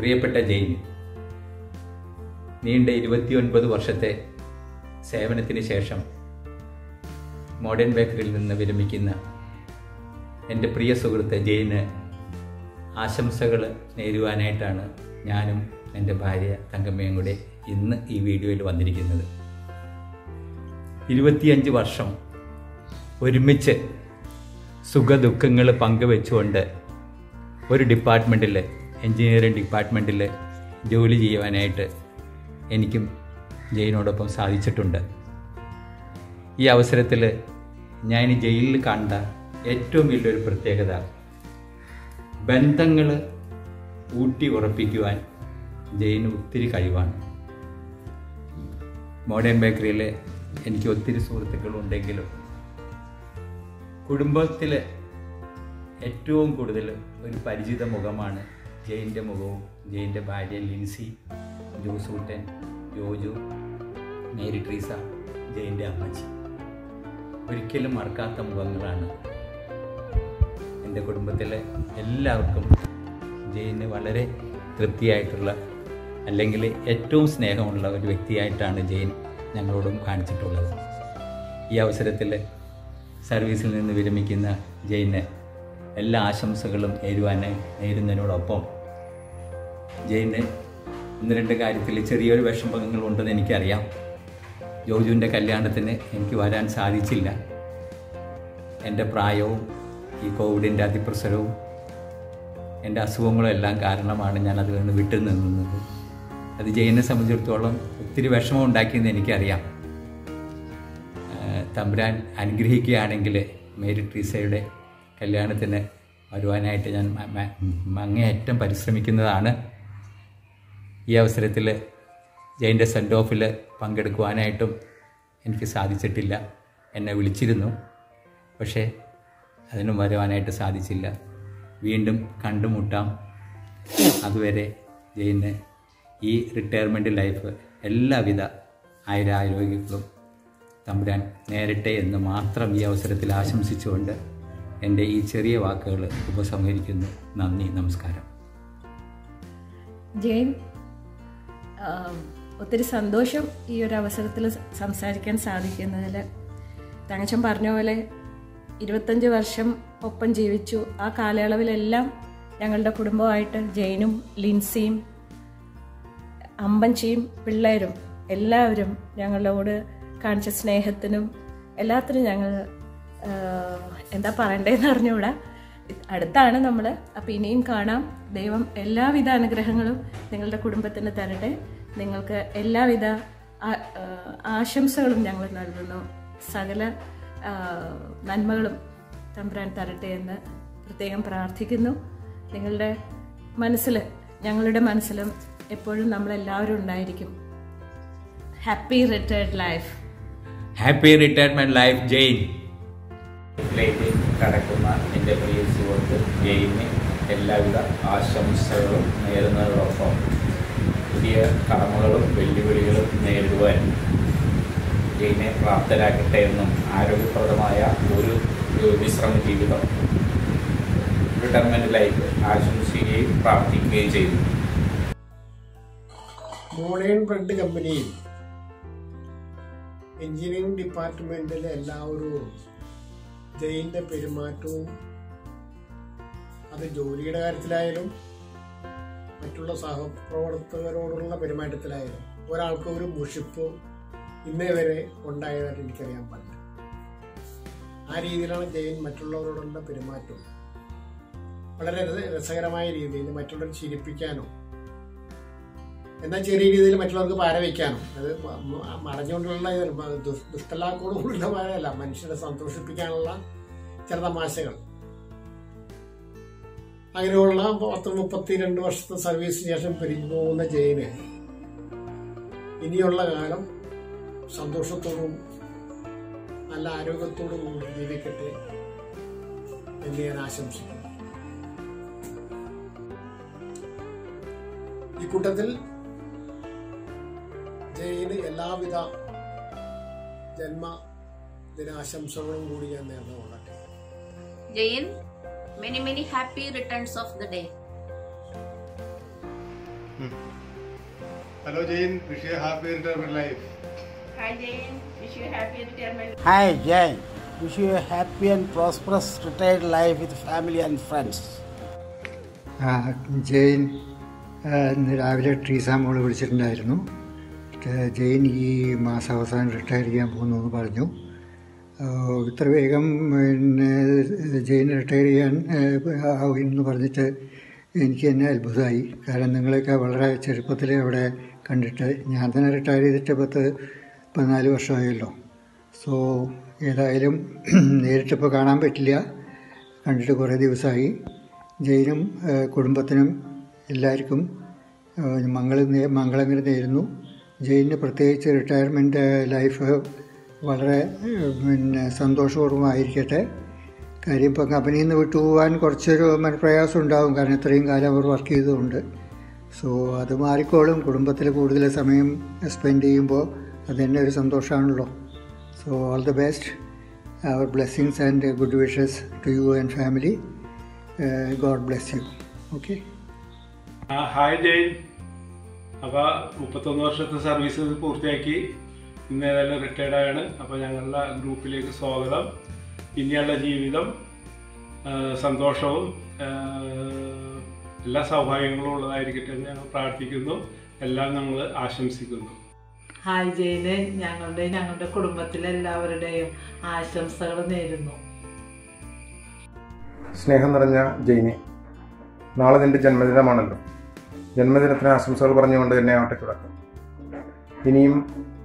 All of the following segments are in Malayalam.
പ്രിയപ്പെട്ട ജെയിൻ നീണ്ട ഇരുപത്തിയൊൻപത് വർഷത്തെ സേവനത്തിന് ശേഷം മോഡേൺ ബേക്കറിയിൽ നിന്ന് വിരമിക്കുന്ന എൻ്റെ പ്രിയ സുഹൃത്ത് ജെയിന് ആശംസകൾ നേരുവാനായിട്ടാണ് ഞാനും എൻ്റെ ഭാര്യ തങ്കമ്മയും കൂടെ ഇന്ന് ഈ വീഡിയോയിൽ വന്നിരിക്കുന്നത് ഇരുപത്തിയഞ്ച് വർഷം ഒരുമിച്ച് സുഖദുഃഖങ്ങൾ പങ്കുവെച്ചുകൊണ്ട് ഒരു ഡിപ്പാർട്ട്മെൻറ്റിൽ എൻജിനീയറിംഗ് ഡിപ്പാർട്ട്മെൻറ്റിൽ ജോലി ചെയ്യുവാനായിട്ട് എനിക്കും ജയിനോടൊപ്പം സാധിച്ചിട്ടുണ്ട് ഈ അവസരത്തിൽ ഞാൻ ഈ ജയിലിൽ കണ്ട ഏറ്റവും വലിയൊരു പ്രത്യേകത ബന്ധങ്ങൾ ഊട്ടി ഉറപ്പിക്കുവാൻ ജയിന് ഒത്തിരി കഴിവാണ് മോഡേൺ ബേക്കറിയിൽ എനിക്ക് ഒത്തിരി സുഹൃത്തുക്കളുണ്ടെങ്കിലും കുടുംബത്തിൽ ഏറ്റവും കൂടുതൽ ഒരു പരിചിത മുഖമാണ് ജയിൻ്റെ മുഖവും ജയിൻ്റെ ഭാര്യ ലിൻസി ജോസൂട്ടൻ ജോജു മേരി ട്രീസ ജയിൻ്റെ അമ്മച്ചി ഒരിക്കലും മറക്കാത്ത മുഖങ്ങളാണ് എൻ്റെ കുടുംബത്തിലെ എല്ലാവർക്കും ജയിന് വളരെ തൃപ്തിയായിട്ടുള്ള അല്ലെങ്കിൽ ഏറ്റവും സ്നേഹമുള്ള ഒരു വ്യക്തിയായിട്ടാണ് ജയിൻ ഞങ്ങളോടും കാണിച്ചിട്ടുള്ളത് ഈ അവസരത്തിൽ സർവീസിൽ നിന്ന് വിരമിക്കുന്ന ജയിന് എല്ലാ ആശംസകളും നേരുവാനായി നേരുന്നതിനോടൊപ്പം ജയിന് ഒന്ന് രണ്ട് കാര്യത്തിൽ ചെറിയൊരു വിഷമങ്ങളുണ്ടെന്ന് എനിക്കറിയാം ജോജുവിൻ്റെ കല്യാണത്തിന് എനിക്ക് വരാൻ സാധിച്ചില്ല എൻ്റെ പ്രായവും ഈ കോവിഡിൻ്റെ അതിപ്രസരവും എൻ്റെ അസുഖങ്ങളും എല്ലാം കാരണമാണ് ഞാൻ അതിൽ നിന്ന് വിട്ടു നിന്നത് അത് ജയിനെ സംബന്ധിച്ചിടത്തോളം ഒത്തിരി വിഷമം ഉണ്ടാക്കിയെന്ന് എനിക്കറിയാം ഏഹ് തമ്പുരാൻ അനുഗ്രഹിക്കുകയാണെങ്കിൽ മേരി ട്രീസയുടെ കല്യാണത്തിന് വരുവാനായിട്ട് ഞാൻ മ- മ- അങ്ങേയറ്റം പരിശ്രമിക്കുന്നതാണ് ഈ അവസരത്തിൽ ജയിൻ്റെ സെൻഡ് ഓഫിൽ പങ്കെടുക്കുവാനായിട്ടും എനിക്ക് സാധിച്ചിട്ടില്ല എന്നെ വിളിച്ചിരുന്നു പക്ഷേ അതിനും വരുവാനായിട്ട് സാധിച്ചില്ല വീണ്ടും കണ്ടുമുട്ടാം അതുവരെ ജയിന് ഈ റിട്ടയർമെൻ്റ് ലൈഫ് എല്ലാവിധ ആയുരാരോഗ്യങ്ങളും തമ്പുരാൻ നേരട്ടെ എന്ന് മാത്രം ഈ അവസരത്തിൽ ആശംസിച്ചുകൊണ്ട് എൻ്റെ ഈ ചെറിയ വാക്കുകൾ ഉപസംഹരിക്കുന്നു നന്ദി നമസ്കാരം ജെയിൻ ആ, ഒത്തിരി സന്തോഷം ഈ ഒരു അവസരത്തിൽ സംസാരിക്കാൻ സാധിക്കുന്നതിൽ തങ്ങച്ചൻ പറഞ്ഞ പോലെ ഇരുപത്തഞ്ച് വർഷം ഒപ്പം ജീവിച്ചു ആ കാലയളവിലെല്ലാം ഞങ്ങളുടെ കുടുംബമായിട്ട് ജെയിനും ലിൻസിയും അമ്പഞ്ചിയും പിള്ളേരും എല്ലാവരും ഞങ്ങളോട് കാണിച്ച സ്നേഹത്തിനും എല്ലാത്തിനും ഞങ്ങൾ ആ, എന്താ പറയണ്ടേന്ന് അറിഞ്ഞുകൂടാ അടുത്താണ് നമ്മൾ അപ്പം ഇനിയും കാണാം ദൈവം എല്ലാവിധ അനുഗ്രഹങ്ങളും നിങ്ങളുടെ കുടുംബത്തിന് തരട്ടെ നിങ്ങൾക്ക് എല്ലാവിധ ആ- ആ, ആശംസകളും ഞങ്ങൾ നൽകുന്നു സകല ആ, നന്മകളും തമ്പുരാൻ തരട്ടെ എന്ന് പ്രത്യേകം പ്രാർത്ഥിക്കുന്നു നിങ്ങളുടെ മനസ്സിൽ ഞങ്ങളുടെ മനസ്സിലും എപ്പോഴും നമ്മളെല്ലാവരും ഉണ്ടായിരിക്കും happy retired life happy retirement life Jain ിലേക്ക് കടക്കുന്ന എൻ്റെ പ്രിയ സുഹൃത്ത് ജെയിന് എല്ലാവിധ ആശംസകളും നേരുന്നതോടൊപ്പം പുതിയ കടമകളും വെല്ലുവിളികളും നേരിടുവാൻ ജെയിനെ പ്രാപ്തരാക്കട്ടെ എന്നും ആരോഗ്യപ്രദമായ ഒരു ഒരു വിശ്രമ ജീവിതം റിട്ടയർമെൻറ്റ് ലൈഫ് ആശംസിക്കുകയും പ്രാർത്ഥിക്കുകയും ചെയ്യുന്നു മോഡേൺ ബ്രെഡ് കമ്പനിയിൽ എഞ്ചിനീയറിംഗ് ഡിപ്പാർട്ട്മെന്റിലെ എല്ലാവരും ജയിലിന്റെ പെരുമാറ്റവും അത് ജോലിയുടെ കാര്യത്തിലായാലും മറ്റുള്ള സഹപ്രവർത്തകരോടുള്ള പെരുമാറ്റത്തിലായാലും ഒരാൾക്ക് ഒരു മുഷിപ്പ് ഇന്നേ വരെ ഉണ്ടായതായിട്ട് എനിക്കറിയാൻ പാടില്ല ആ രീതിയിലാണ് ജയിൻ മറ്റുള്ളവരോടുള്ള പെരുമാറ്റവും വളരെ രസ- രസകരമായ രീതിയിൽ മറ്റുള്ളവരെ ചിരിപ്പിക്കാനോ എന്നാൽ ചെറിയ രീതിയിൽ മറ്റുള്ളവർക്ക് പാര വയ്ക്കാനും അത് മ- മ- മറഞ്ഞുകൊണ്ടുള്ള ദുഷ്- ദുഷ്ടലാക്കോടുകൂടിയുള്ള പാരയല്ല മനുഷ്യരെ സന്തോഷിപ്പിക്കാനുള്ള ചില തമാശകൾ അങ്ങനെയുള്ള പത്ത് മുപ്പത്തിരണ്ട് വർഷത്തെ സർവീസിന് ശേഷം പിരിഞ്ഞു പോകുന്ന ജയിന് ഇനിയുള്ള കാലം സന്തോഷത്തോടും നല്ല ആരോഗ്യത്തോടും കൂടി ജീവിക്കട്ടെ എന്ന് ഞാൻ ആശംസിക്കുന്നു ഈ കൂട്ടത്തിൽ ജയിന് എല്ലാവിധ ജന്മ ദിനാശംസകളും കൂടി ഞാൻ നേർന്നുകൊള്ളട്ടെ Jain, many many happy returns of the day. Hello Jane, wish you a happy retirement life. Hi Jane, wish you happy retirement. Hi, Jane. Wish you a happy and prosperous retired life with family and friends. ആ, ജെയിൻ ആ, ഇന്ന് രാവിലെ ട്രീസ മോള് വിളിച്ചിട്ടുണ്ടായിരുന്നു ഏ, ജെയിൻ ഈ മാസം അവസാനം റിട്ടയർ ചെയ്യാൻ പോകുന്നു എന്ന് പറഞ്ഞു ആ, ഇത്ര വേഗം പിന്നെ ജെയിൻ റിട്ടയർ ചെയ്യാൻ ഏ, ആവും എന്ന് പറഞ്ഞിട്ട് എനിക്ക് തന്നെ അത്ഭുതമായി കാരണം നിങ്ങളെയൊക്കെ വളരെ ചെറുപ്പത്തിലേ അവിടെ കണ്ടിട്ട് ഞാൻ തന്നെ റിട്ടയർ ചെയ്തിട്ട് പത്ത് പതിനാല് വർഷമായല്ലോ സോ ഏതായാലും നേരിട്ടിപ്പോൾ കാണാൻ പറ്റില്ല കണ്ടിട്ട് കുറേ ദിവസമായി ജയിനും ഏഹ്, കുടുംബത്തിനും എല്ലാവർക്കും ഏഹ്, മംഗളം നേ- മംഗളങ്ങൾ നേരുന്നു ജയിലിന് പ്രത്യേകിച്ച് റിട്ടയർമെൻറ്റ് ലൈഫ് വളരെ ഏഹ്, പിന്നെ സന്തോഷപൂർവ്വമായിരിക്കട്ടെ കാര്യം ഇപ്പം കമ്പനിയിൽ നിന്ന് വിട്ടുപോകാൻ കുറച്ചൊരു മനപ്രയാസം ഉണ്ടാകും കാരണം ഇത്രയും കാലം അവർ വർക്ക് ചെയ്തതുകൊണ്ട് സോ അത് മാറിക്കോളും കുടുംബത്തിൽ കൂടുതൽ സമയം സ്പെൻഡ് ചെയ്യുമ്പോൾ അത് തന്നെ ഒരു സന്തോഷമാണല്ലോ so all the best our blessings and good wishes to you and family God bless you okay ആ, ഹായ് ജെയിൻ അപ്പോൾ മുപ്പത്തൊന്ന് വർഷത്തെ സർവീസ് പൂർത്തിയാക്കി ഇന്ന് ഏതായാലും റിട്ടയർഡ് ആണ് അപ്പോൾ ഞങ്ങളുടെ ഗ്രൂപ്പിലേക്ക് സ്വാഗതം ഇനിയുള്ള ജീവിതം ആ, സന്തോഷവും ആ, എല്ലാ സൗഭാഗ്യങ്ങളും ഉള്ളതായിരിക്കട്ടെ എന്ന് ഞങ്ങൾ പ്രാർത്ഥിക്കുന്നു എല്ലാം ഞങ്ങൾ ആശംസിക്കുന്നു ഹായ് ജയിന് ഞങ്ങളുടെ ഞങ്ങളുടെ കുടുംബത്തിലെ എല്ലാവരുടെയും ആശംസകൾ നേരുന്നു സ്നേഹം നിറഞ്ഞ ജയിനി നാളെ നിന്റെ ജന്മദിനമാണല്ലോ ജന്മദിനത്തിന് ആശംസകൾ പറഞ്ഞുകൊണ്ട് തന്നെ ആവട്ടെ തുടക്കം ഇനിയും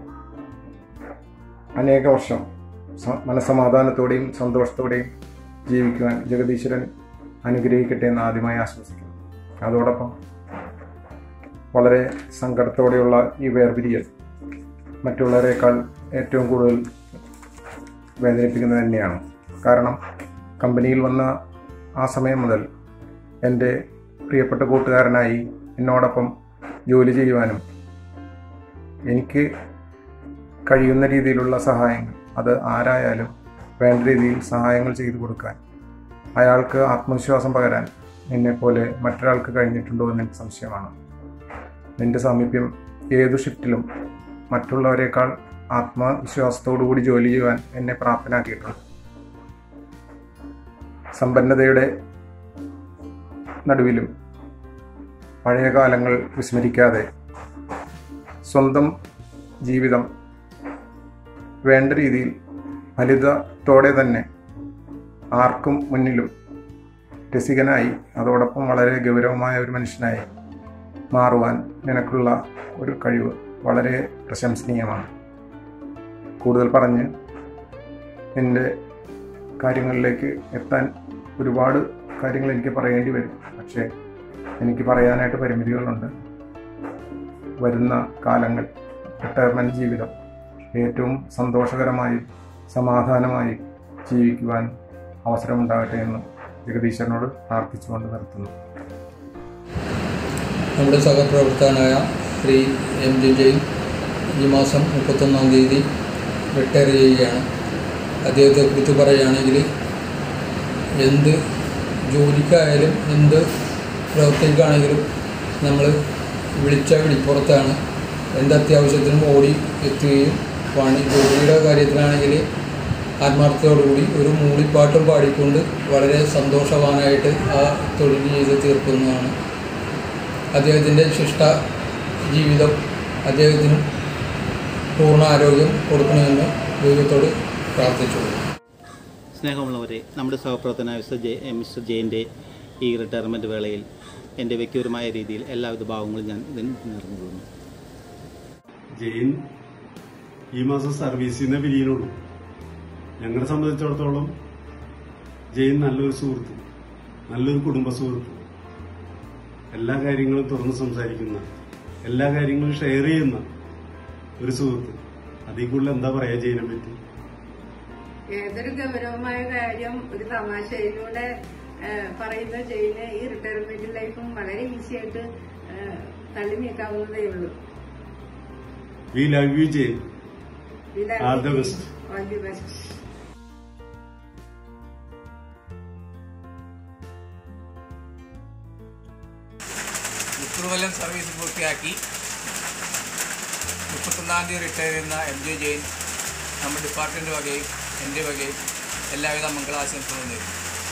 അനേക വർഷം സ- മനസ്സമാധാനത്തോടെയും സന്തോഷത്തോടെയും ജീവിക്കുവാൻ ജഗദീശ്വരൻ അനുഗ്രഹിക്കട്ടെ എന്ന് ആദ്യമായി ആശംസിക്കുന്നു അതോടൊപ്പം വളരെ സങ്കടത്തോടെയുള്ള ഈ വേർപിരിയൽ മറ്റുള്ളവരെക്കാൾ ഏറ്റവും കൂടുതൽ വേദനിപ്പിക്കുന്നത് തന്നെയാണ് കാരണം കമ്പനിയിൽ വന്ന ആ സമയം മുതൽ എൻ്റെ പ്രിയപ്പെട്ട കൂട്ടുകാരനായി എന്നോടൊപ്പം ജോലി ചെയ്യുവാനും എനിക്ക് കഴിയുന്ന രീതിയിലുള്ള സഹായങ്ങൾ അത് ആരായാലും വേണ്ട രീതിയിൽ സഹായങ്ങൾ ചെയ്തു കൊടുക്കാൻ അയാൾക്ക് ആത്മവിശ്വാസം പകരാൻ എന്നെപ്പോലെ മറ്റൊരാൾക്ക് കഴിഞ്ഞിട്ടുണ്ടോ എന്ന് എനിക്ക് സംശയമാണ് നിന്റെ സാമീപ്യം ഏതു ഷിഫ്റ്റിലും മറ്റുള്ളവരെക്കാൾ ആത്മവിശ്വാസത്തോടു കൂടി ജോലി ചെയ്യുവാൻ എന്നെ പ്രാപ്തനാക്കിയിട്ടുണ്ട് സമ്പന്നതയുടെ നടുവിലും പഴയ കാലങ്ങൾ വിസ്മരിക്കാതെ സ്വന്തം ജീവിതം വേണ്ട രീതിയിൽ ഫലിതത്തോടെ തന്നെ ആർക്കും മുന്നിലും രസികനായി അതോടൊപ്പം വളരെ ഗൗരവമായ ഒരു മനുഷ്യനായി മാറുവാൻ നിനക്കുള്ള ഒരു കഴിവ് വളരെ പ്രശംസനീയമാണ് കൂടുതൽ പറഞ്ഞ് നിന്റെ കാര്യങ്ങളിലേക്ക് എത്താൻ ഒരുപാട് കാര്യങ്ങൾ എനിക്ക് പറയേണ്ടി വരും പക്ഷേ എനിക്ക് പറയാനായിട്ട് പരിമിതികളുണ്ട് വരുന്ന കാലങ്ങൾ റിട്ടയർമെൻറ്റ് ജീവിതം ഏറ്റവും സന്തോഷകരമായി സമാധാനമായി ജീവിക്കുവാൻ അവസരമുണ്ടാകട്ടെ എന്ന് ജഗദീശ്വരനോട് പ്രാർത്ഥിച്ചുകൊണ്ട് നിർത്തുന്നു നമ്മുടെ സഹപ്രവർത്തകനായ ശ്രീ എം ജെ ജെയിൻ ഈ മാസം മുപ്പത്തൊന്നാം തീയതി റിട്ടയർ ചെയ്യുകയാണ് അദ്ദേഹത്തെക്കുറിച്ച് പറയുകയാണെങ്കിൽ എന്ത് ജോലിക്കായാലും എന്ത് പ്രവൃത്തിക്കാണെങ്കിലും നമ്മൾ വിളിച്ച വിളിപ്പുറത്താണ് എന്ത് അത്യാവശ്യത്തിനും ഓടി എത്തുകയും പണി ജോലിയുടെ കാര്യത്തിലാണെങ്കിൽ ആത്മാർത്ഥതയോടുകൂടി ഒരു മൂളിപ്പാട്ടും പാടിക്കൊണ്ട് വളരെ സന്തോഷവാനായിട്ട് ആ തൊഴിൽ ചെയ്ത് തീർക്കുന്നതാണ് അദ്ദേഹത്തിൻ്റെ ശിഷ്ട ജീവിതം അദ്ദേഹത്തിന് പൂർണ്ണ ആരോഗ്യം കൊടുക്കണമെന്ന് ദൈവത്തോട് പ്രാർത്ഥിച്ചുള്ളൂ സ്നേഹമുള്ളവരെ നമ്മുടെ സഹപ്രവർത്തനായ മിസ്റ്റർ ജെ മിസ്റ്റർ ജെയിൻ്റെ ഈ റിട്ടയർമെൻറ്റ് വേളയിൽ എൻ്റെ വ്യക്തിപരമായ രീതിയിൽ എല്ലാവിധ ഭാവങ്ങളും ഞാൻ ഇതിന് നേർന്നുകൊള്ളുന്നു ജെയിൻ ഈ മാസം സർവീസിൽ നിന്ന് പിരിയുന്നുള്ളൂ ഞങ്ങളെ സംബന്ധിച്ചിടത്തോളം ജെയിൻ നല്ലൊരു സുഹൃത്ത് നല്ലൊരു കുടുംബ സുഹൃത്ത് എല്ലാ കാര്യങ്ങളും തുറന്ന് സംസാരിക്കുന്ന എല്ലാ കാര്യങ്ങളും ഷെയർ ചെയ്യുന്ന ഒരു സുഹൃത്ത് അതിൽ കൂടുതൽ എന്താ പറയാ ജെയിനെ പറ്റി ഏതൊരു ഗൗരവമായ കാര്യം ഒരു തമാശയിലൂടെ ആ, പറയുന്ന ജയിന് ഈ റിട്ടയർമെന്റ് ലൈഫും വളരെ ഈസി ആയിട്ട് ആ, തള്ളി നീക്കാവുന്നതേ ഉള്ളൂ we love you Jain We love All you, the Jane. best. All the best. മുപ്പത് കൊല്ലം സർവീസ് പൂർത്തിയാക്കി മുപ്പത്തൊന്നാം തീയതി റിട്ടയർ ചെയ്യുന്ന എം ജെ ജെയിൻ നമ്മുടെ ഡിപ്പാർട്ട്മെൻറ്റ് വകയും എൻ്റെ വകയും എല്ലാവിധ മംഗളാശംസകളും നേരുന്നു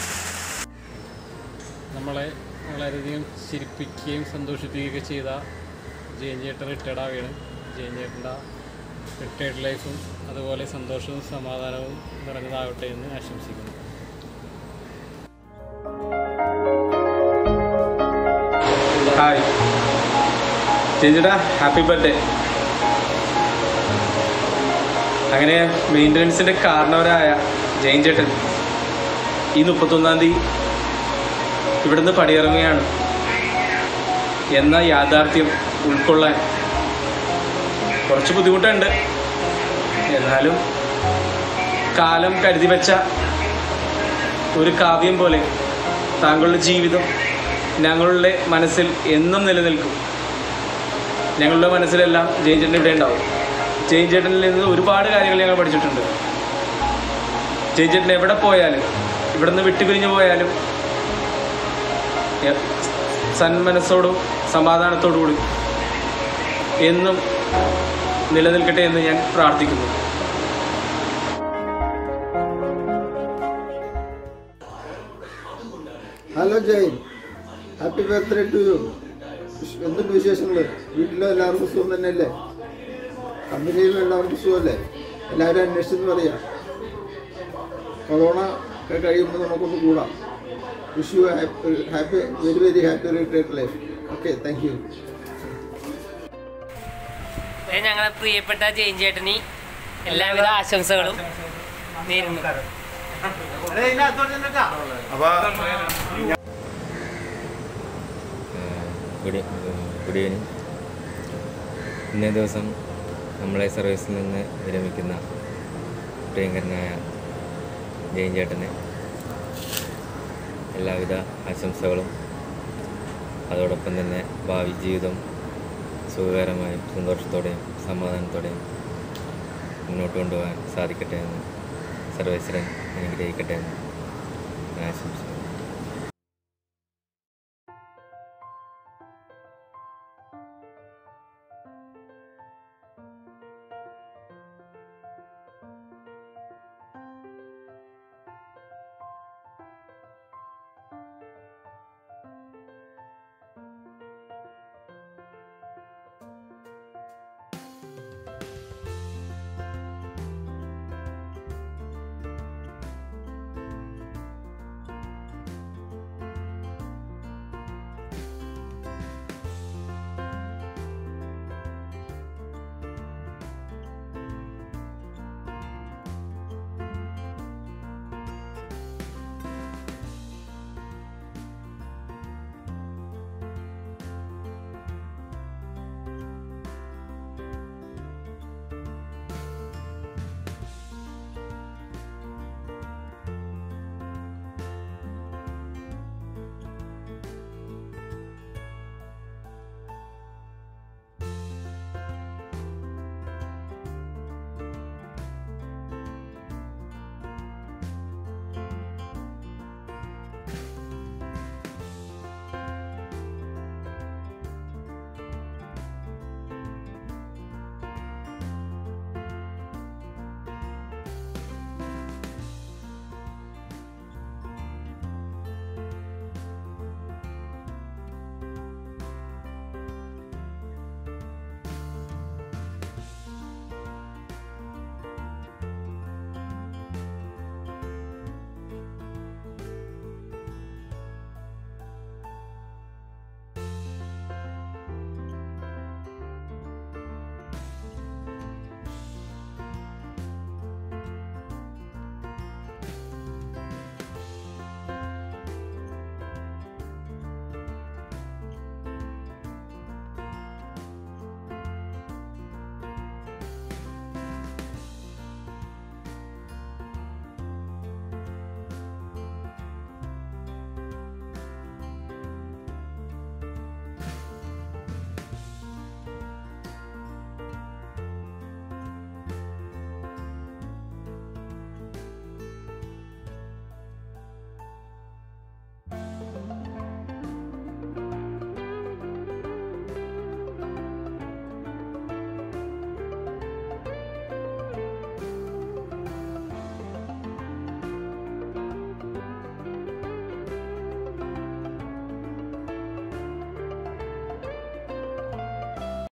നമ്മളെ വളരെയധികം ചിരിപ്പിക്കുകയും സന്തോഷിപ്പിക്കുകയൊക്കെ ചെയ്ത ജയൻ ചേട്ടൻ റിട്ടയർഡ് ആവുകയാണ് ജയൻ ചേട്ടൻ്റെ റിട്ടയർഡ് ലൈഫും അതുപോലെ സന്തോഷവും സമാധാനവും നിറഞ്ഞതാകട്ടെ എന്ന് ആശംസിക്കുന്നു ഹായ് ചേച്ചിട്ടാ ഹാപ്പി ബർത്ത്ഡേ അങ്ങനെ മെയിൻ്റനൻസിൻ്റെ കാരണവരായ ജയൻ ചേട്ടൻ ഈ മുപ്പത്തൊന്നാം തീയതി ഇവിടുന്ന് പടിയിറങ്ങുകയാണ് എന്ന യാഥാർത്ഥ്യം ഉൾക്കൊള്ളാൻ കുറച്ച് ബുദ്ധിമുട്ടുണ്ട് എന്നാലും കാലം കരുതി വെച്ച ഒരു കാവ്യം പോലെ താങ്കളുടെ ജീവിതം ഞങ്ങളുടെ മനസ്സിൽ എന്നും നിലനിൽക്കും ഞങ്ങളുടെ മനസ്സിലെല്ലാം ജയൻ ചേട്ടൻ ഇവിടെ ഉണ്ടാവും ജയൻ ചേട്ടനിൽ നിന്ന് ഒരുപാട് കാര്യങ്ങൾ ഞങ്ങൾ പഠിച്ചിട്ടുണ്ട് ജയൻ ചേട്ടൻ എവിടെ പോയാലും ഇവിടെ നിന്ന് വിട്ടുപിരിഞ്ഞു പോയാലും എ- സന്മനസ്സോടും സമാധാനത്തോടു കൂടി എന്നും നിലനിൽക്കട്ടെ എന്ന് ഞാൻ പ്രാർത്ഥിക്കുന്നു hello Jayan happy birthday to you എന്തുണ്ട് വിശേഷങ്ങൾ വീട്ടിലും എല്ലാവർക്കും സുഖം തന്നെയല്ലേ കമ്പനിയിലും എല്ലാവർക്കും സുഖമല്ലേ എല്ലാവരും അന്വേഷിച്ചെന്ന് പറയാം കൊറോണ ഒക്കെ കഴിയുമ്പോൾ നമുക്കൊന്ന് കൂടാം wish you happy very very happy retired life okay thank you ഞങ്ങളെ പ്രിയപ്പെട്ട ജയിൻ ചേട്ടനി എല്ലാവിധ ആശംസകളും നേരുന്നു ഗുഡ് ഗുഡ് ഈവനിങ് ഇന്നേ ദിവസം നമ്മളെ സർവീസിൽ നിന്ന് വിരമിക്കുന്ന പ്രിയങ്കരനായ ജയൻ ചേട്ടന് എല്ലാവിധ ആശംസകളും അതോടൊപ്പം തന്നെ ഭാവി ജീവിതം സുഖകരമായും സന്തോഷത്തോടെയും സമാധാനത്തോടെയും മുന്നോട്ട് കൊണ്ടുപോകാൻ സാധിക്കട്ടെ എന്ന് സർവേശ്വരൻ അനുഗ്രഹിക്കട്ടെ എന്ന് ഞാൻ ആശംസിക്കുന്നു